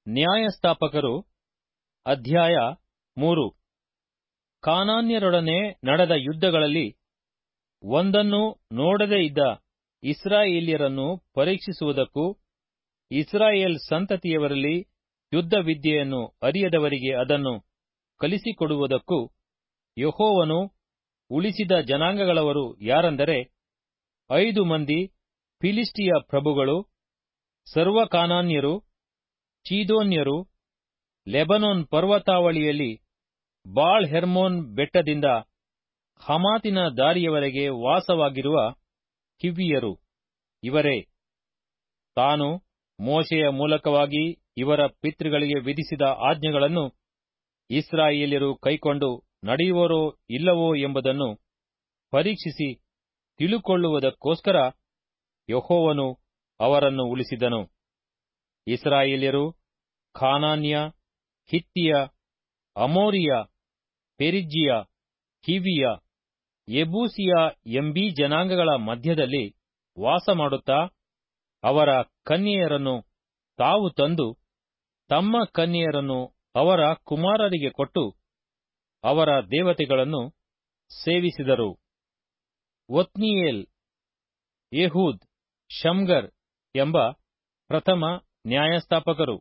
ನ್ಯಾಯಸ್ಥಾಪಕರು ಅಧ್ಯಾಯ ಮೂರು ಕಾನಾನ್ಯರೊಡನೆ ನಡೆದ ಯುದ್ಧಗಳಲ್ಲಿ ಒಂದನ್ನೂ ನೋಡದೇ ಇದ್ದ ಇಸ್ರಾಯೇಲ್ಯರನ್ನು ಪರೀಕ್ಷಿಸುವುದಕ್ಕೂ ಇಸ್ರಾಯೇಲ್ ಸಂತತಿಯವರಲ್ಲಿ ಯುದ್ಧ ವಿದ್ಯೆಯನ್ನು ಅರಿಯದವರಿಗೆ ಅದನ್ನು ಕಲಿಸಿಕೊಡುವುದಕ್ಕೂ ಯೆಹೋವನು ಉಳಿಸಿದ ಜನಾಂಗಗಳವರು ಯಾರೆಂದರೆ ಐದು ಮಂದಿ ಫಿಲಿಷ್ಟಿಯ ಪ್ರಭುಗಳು ಸರ್ವಕಾನಾನ್ಯರು ಚೀದೋನ್ಯರು ಲೆಬನೋನ್ ಪರ್ವತಾವಳಿಯಲ್ಲಿ ಬಾಳ್ ಹೆರ್ಮೋನ್ ಬೆಟ್ಟದಿಂದ ಹಮಾತಿನ ದಾರಿಯವರೆಗೆ ವಾಸವಾಗಿರುವ ಹಿವ್ವಿಯರು ಇವರೇ ತಾನು ಮೋಶೆಯ ಮೂಲಕವಾಗಿ ಇವರ ಪಿತೃಗಳಿಗೆ ವಿಧಿಸಿದ ಆಜ್ಞೆಗಳನ್ನು ಇಸ್ರಾಯೇಲ್ಯರು ಕೈಕೊಂಡು ನಡೆಯುವರೋ ಇಲ್ಲವೋ ಎಂಬುದನ್ನು ಪರೀಕ್ಷಿಸಿ ತಿಳುಕೊಳ್ಳುವುದಕ್ಕೋಸ್ಕರ ಯೆಹೋವನು ಅವರನ್ನು ಉಳಿಸಿದನು ಇಸ್ರಾಯೇಲ್ಯರು ಖಾನಾನ್ಯ ಹಿತ್ತಿಯ ಅಮೋರಿಯ ಪೆರಿಜ್ಜಿಯ ಹಿವಿಯ ಯೆಬೂಸಿಯ ಎಂಬೀ ಜನಾಂಗಗಳ ಮಧ್ಯದಲ್ಲಿ ವಾಸಮಾಡುತ್ತಾ ಅವರ ಕನ್ಯೆಯರನ್ನು ತಾವು ತಂದು ತಮ್ಮ ಕನ್ಯೆಯರನ್ನು ಅವರ ಕುಮಾರರಿಗೆ ಕೊಟ್ಟು ಅವರ ದೇವತೆಗಳನ್ನು ಸೇವಿಸಿದರು ಒತ್ನಿಯೇಲ್ ಯೆಹೂದ್ ಶಮ್ಗರ್ ಎಂಬ ಪ್ರಥಮ ನ್ಯಾಯಸ್ಥಾಪಕರು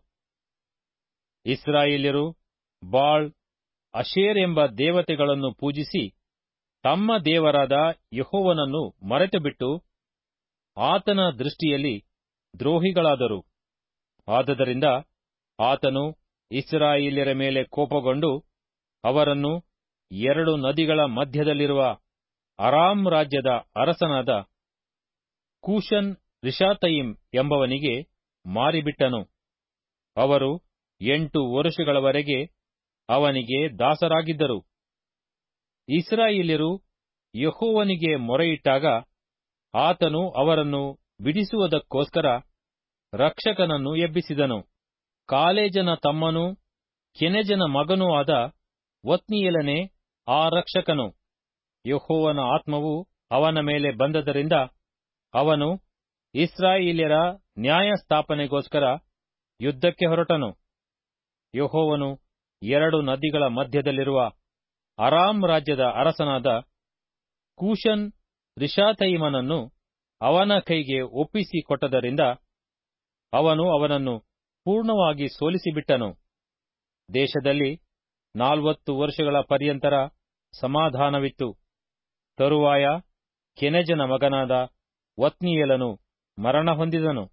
ಇಸ್ರಾಯೇಲ್ಯರು ಬಾಳ್ ಅಶೇರ್ ಎಂಬ ದೇವತೆಗಳನ್ನು ಪೂಜಿಸಿ ತಮ್ಮ ದೇವರಾದ ಯೆಹೋವನನ್ನು ಮರೆತುಬಿಟ್ಟು ಆತನ ದೃಷ್ಟಿಯಲ್ಲಿ ದ್ರೋಹಿಗಳಾದರು ಆದದರಿಂದ ಆತನು ಇಸ್ರಾಯೇಲ್ಯರ ಮೇಲೆ ಕೋಪಗೊಂಡು ಅವರನ್ನು ಎರಡು ನದಿಗಳ ಮಧ್ಯದಲ್ಲಿರುವ ಅರಾಮ್ ರಾಜ್ಯದ ಅರಸನಾದ ಕೂಷನ್ ರಿಷಾತಯಿಮ್ ಎಂಬವನಿಗೆ ಮಾರಿಬಿಟ್ಟನು ಅವರು ಎಂಟು ವರುಷಗಳವರೆಗೆ ಅವನಿಗೆ ದಾಸರಾಗಿದ್ದರು ಇಸ್ರಾಯೇಲ್ಯರು ಯೆಹೋವನಿಗೆ ಮೊರೆಯಿಟ್ಟಾಗ ಆತನು ಅವರನ್ನು ಬಿಡಿಸುವುದಕ್ಕೋಸ್ಕರ ರಕ್ಷಕನನ್ನು ಎಬ್ಬಿಸಿದನು ಕಾಲೇಜನ ತಮ್ಮನೂ ಕೆನೆಜನ ಮಗನೂ ಆದ ಒತ್ನಿಯೇಲನೇ ಆ ರಕ್ಷಕನು ಯೆಹೋವನ ಆತ್ಮವು ಅವನ ಮೇಲೆ ಬಂದದರಿಂದ ಅವನು ಇಸ್ರಾಯೇಲ್ಯರ ನ್ಯಾಯಸ್ಥಾಪನೆಗೋಸ್ಕರ ಯುದ್ಧಕ್ಕೆ ಹೊರಟನು ಯೆಹೋವನು ಎರಡು ನದಿಗಳ ಮಧ್ಯದಲ್ಲಿರುವ ಅರಾಮ್ ರಾಜ್ಯದ ಅರಸನಾದ ಕೂಷನ್ ರಿಷಾತಯಿಮನನ್ನು ಅವನ ಕೈಗೆ ಒಪ್ಪಿಸಿ ಕೊಟ್ಟದರಿಂದ ಅವನು ಅವನನ್ನು ಪೂರ್ಣವಾಗಿ ಸೋಲಿಸಿಬಿಟ್ಟನು ದೇಶದಲ್ಲಿ ನಾಲ್ವತ್ತು ವರ್ಷಗಳ ಪರ್ಯಂತರ ಸಮಾಧಾನವಿತ್ತು ತರುವಾಯ ಕೆನೆಜನ ಮಗನಾದ ಒತ್ನಿಯೇಲನು ಮರಣ ಹೊಂದಿದನು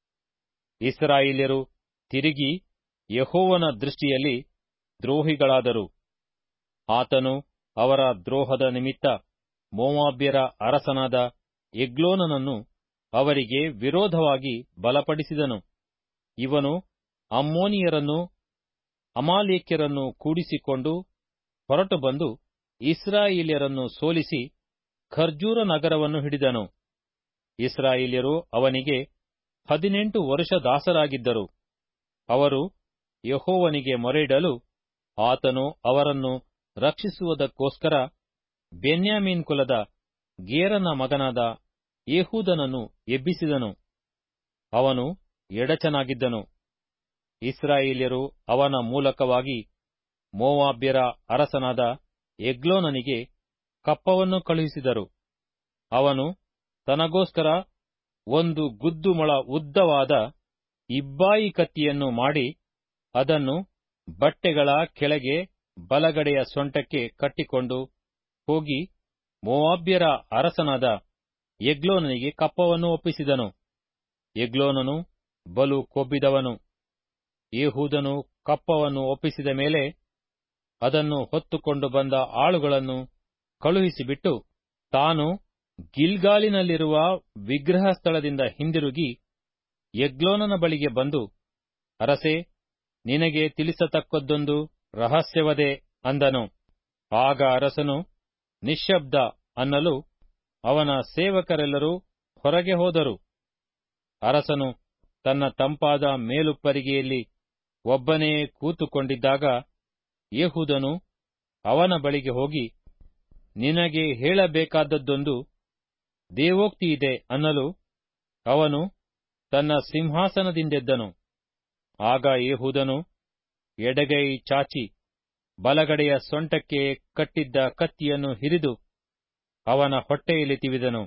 ಇಸ್ರಾಯೇಲ್ಯರು ತಿರುಗಿ ಯೆಹೋವನ ದೃಷ್ಟಿಯಲ್ಲಿ ದ್ರೋಹಿಗಳಾದರು ಆತನು ಅವರ ದ್ರೋಹದ ನಿಮಿತ್ತ ಮೋವಾಬ್ಯರ ಅರಸನಾದ ಎಗ್ಲೋನನನ್ನು ಅವರಿಗೆ ವಿರೋಧವಾಗಿ ಬಲಪಡಿಸಿದನು ಇವನು ಅಮ್ಮೋನಿಯರನ್ನು ಅಮಾಲೇಕ್ಯರನ್ನು ಕೂಡಿಸಿಕೊಂಡು ಹೊರಟು ಬಂದು ಇಸ್ರಾಯೇಲ್ಯರನ್ನು ಸೋಲಿಸಿ ಖರ್ಜೂರ ನಗರವನ್ನು ಹಿಡಿದನು ಇಸ್ರಾಯೇಲ್ಯರು ಅವನಿಗೆ ಹದಿನೆಂಟು ವರುಷ ದಾಸರಾಗಿದ್ದರು ಅವರು ಯೆಹೋವನಿಗೆ ಮೊರೆಯಿಡಲು ಆತನು ಅವರನ್ನು ರಕ್ಷಿಸುವುದಕ್ಕೋಸ್ಕರ ಬೆನ್ಯಾಮೀನ್ ಕುಲದ ಗೇರನ ಮಗನಾದ ಯೇಹೂದನನ್ನು ಎಬ್ಬಿಸಿದನು ಅವನು ಎಡಚನಾಗಿದ್ದನು ಇಸ್ರಾಯೇಲ್ಯರು ಅವನ ಮೂಲಕವಾಗಿ ಮೋವಾಬ್ಯರ ಅರಸನಾದ ಎಗ್ಲೋನನಿಗೆ ಕಪ್ಪವನ್ನು ಕಳುಹಿಸಿದರು ಅವನು ತನಗೋಸ್ಕರ ಒಂದು ಗುದ್ದು ಮೊಳ ಉದ್ದವಾದ ಇಬ್ಬಾಯಿ ಕತ್ತಿಯನ್ನು ಮಾಡಿ ಅದನ್ನು ಬಟ್ಟೆಗಳ ಕೆಳಗೆ ಬಲಗಡೆಯ ಸೊಂಟಕ್ಕೆ ಕಟ್ಟಿಕೊಂಡು ಹೋಗಿ ಮೋವಾಬ್ಯರ ಅರಸನಾದ ಎಗ್ಲೋನನಿಗೆ ಕಪ್ಪವನ್ನು ಒಪ್ಪಿಸಿದನು ಎಗ್ಲೋನನು ಬಲು ಕೊಬ್ಬಿದವನು ಯೇಹೂದನು ಕಪ್ಪವನ್ನು ಒಪ್ಪಿಸಿದ ಮೇಲೆ ಅದನ್ನು ಹೊತ್ತುಕೊಂಡು ಬಂದ ಆಳುಗಳನ್ನು ಕಳುಹಿಸಿಬಿಟ್ಟು ತಾನು ಗಿಲ್ಗಾಲಿನಲ್ಲಿರುವ ವಿಗ್ರಹ ಸ್ಥಳದಿಂದ ಹಿಂದಿರುಗಿ ಎಗ್ಲೋನನ ಬಳಿಗೆ ಬಂದು ಅರಸೆ ನಿನಗೆ ತಿಳಿಸತಕ್ಕದ್ದೊಂದು ರಹಸ್ಯವದೆ ಅಂದನು ಆಗ ಅರಸನು ನಿಶ್ಶಬ್ದ ಅನ್ನಲು ಅವನ ಸೇವಕರೆಲ್ಲರೂ ಹೊರಗೆ ಹೋದರು ಅರಸನು ತನ್ನ ತಂಪಾದ ಮೇಲುಪ್ಪರಿಗೆಯಲ್ಲಿ ಒಬ್ಬನೇ ಕೂತುಕೊಂಡಿದ್ದಾಗ ಯೇಹೂದನು ಅವನ ಬಳಿಗೆ ಹೋಗಿ ನಿನಗೆ ಹೇಳಬೇಕಾದದ್ದೊಂದು ದೇವೋಕ್ತಿಯಿದೆ ಅನ್ನಲು ಅವನು ತನ್ನ ಸಿಂಹಾಸನದಿಂದೆದ್ದನು ಆಗ ಯೇಹೂದನು ಎಡಗೈ ಚಾಚಿ ಬಲಗಡೆಯ ಸೊಂಟಕ್ಕೆ ಕಟ್ಟಿದ್ದ ಕತ್ತಿಯನ್ನು ಹಿರಿದು ಅವನ ಹೊಟ್ಟೆಯಲ್ಲಿ ತಿವಿದನು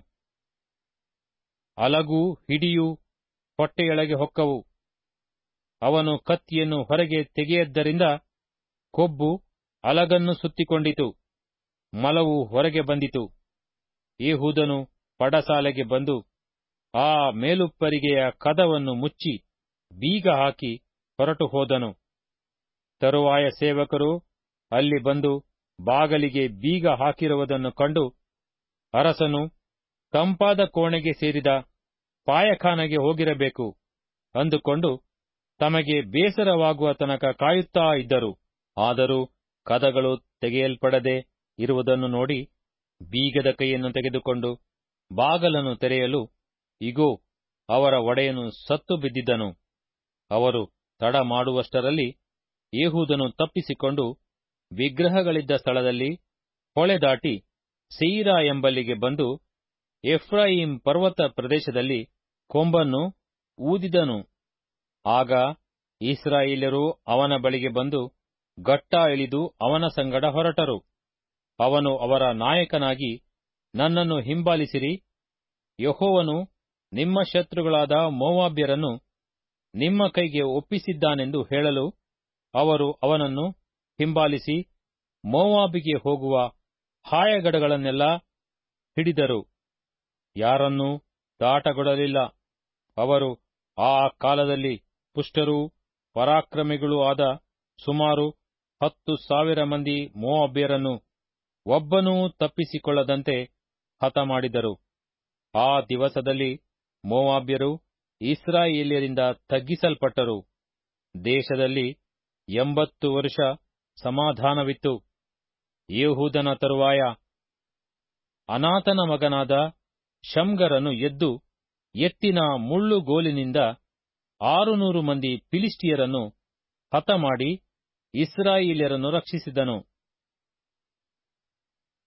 ಅಲಗೂ ಹಿಡಿಯೂ ಹೊಟ್ಟೆಯೊಳಗೆ ಹೊಕ್ಕವು ಅವನು ಕತ್ತಿಯನ್ನು ಹೊರಗೆ ತೆಗೆಯದ್ದರಿಂದ ಕೊಬ್ಬು ಅಲಗನ್ನು ಸುತ್ತಿಕೊಂಡಿತು ಮಲವು ಹೊರಗೆ ಬಂದಿತು ಯೇಹೂದನು ಪಡಸಾಲೆಗೆ ಬಂದು ಆ ಮೇಲುಪ್ಪರಿಗೆಯ ಕದವನ್ನು ಮುಚ್ಚಿ ಬೀಗ ಹಾಕಿ ಹೊರಟು ಹೋದನು ತರುವಾಯ ಸೇವಕರು ಅಲ್ಲಿ ಬಂದು ಬಾಗಲಿಗೆ ಬೀಗ ಹಾಕಿರುವುದನ್ನು ಕಂಡು ಅರಸನು ತಂಪಾದ ಕೋಣೆಗೆ ಸೇರಿದ ಪಾಯಖಾನೆಗೆ ಹೋಗಿರಬೇಕು ಅಂದುಕೊಂಡು ತಮಗೆ ಬೇಸರವಾಗುವ ತನಕ ಕಾಯುತ್ತಾ ಇದ್ದರು ಆದರೂ ಕದಗಳು ತೆಗೆಯಲ್ಪಡದೆ ಇರುವುದನ್ನು ನೋಡಿ ಬೀಗದ ಕೈಯನ್ನು ತೆಗೆದುಕೊಂಡು ಬಾಗಲನ್ನು ತೆರೆಯಲು ಇಗೋ ಅವರ ಒಡೆಯನು ಸತ್ತು ಬಿದ್ದಿದ್ದನು ಅವರು ತಡ ಮಾಡುವಷ್ಟರಲ್ಲಿ ಯೇಹೂದನು ತಪ್ಪಿಸಿಕೊಂಡು ವಿಗ್ರಹಗಳಿದ್ದ ಸ್ಥಳದಲ್ಲಿ ಹೊಳೆ ದಾಟಿ ಸೀರಾ ಎಂಬಲ್ಲಿಗೆ ಬಂದು ಎಫ್ರಾಯಿಂ ಪರ್ವತ ಪ್ರದೇಶದಲ್ಲಿ ಕೊಂಬನ್ನು ಊದಿದನು ಆಗ ಇಸ್ರಾಯೇಲ್ಯರು ಅವನ ಬಳಿಗೆ ಬಂದು ಗಟ್ಟಾ ಇಳಿದು ಅವನ ಸಂಗಡ ಹೊರಟರು ಅವನು ಅವರ ನಾಯಕನಾಗಿ ನನ್ನನ್ನು ಹಿಂಬಾಲಿಸಿರಿ ಯಹೋವನು ನಿಮ್ಮ ಶತ್ರುಗಳಾದ ಮೋವಾಬ್ಯರನ್ನು ನಿಮ್ಮ ಕೈಗೆ ಒಪ್ಪಿಸಿದ್ದಾನೆಂದು ಹೇಳಲು ಅವರು ಅವನನ್ನು ಹಿಂಬಾಲಿಸಿ ಮೋವಾಬಿಗೆ ಹೋಗುವ ಹಾಯಗಡಗಳನ್ನೆಲ್ಲ ಹಿಡಿದರು ಯಾರನ್ನೂ ದಾಟಗೊಡಲಿಲ್ಲ ಅವರು ಆ ಕಾಲದಲ್ಲಿ ಪುಷ್ಟರೂ ಪರಾಕ್ರಮಿಗಳೂ ಆದ ಸುಮಾರು ಹತ್ತು ಸಾವಿರ ಮಂದಿ ಮೋವಾಬ್ಯರನ್ನು ಒಬ್ಬನೂ ತಪ್ಪಿಸಿಕೊಳ್ಳದಂತೆ ಹತಮಾಡಿದರು ಆ ದಿವಸದಲ್ಲಿ ಮೋವಾಬ್ಯರು ಇಸ್ರಾಯೇಲ್ಯರಿಂದ ತಗ್ಗಿಸಲ್ಪಟ್ಟರು ದೇಶದಲ್ಲಿ ಎಂಬತ್ತು ವರುಷ ಸಮಾಧಾನವಿತ್ತು ಯೇಹೂದನ ತರುವಾಯ ಅನಾಥನ ಮಗನಾದ ಶಮ್ಗರನು ಎದ್ದು ಎತ್ತಿನ ಮುಳ್ಳುಗೋಲಿನಿಂದ ಆರುನೂರು ಮಂದಿ ಫಿಲಿಷ್ಟಿಯರನ್ನು ಹತಮಾಡಿ ಇಸ್ರಾಯೇಲ್ಯರನ್ನು ರಕ್ಷಿಸಿದನು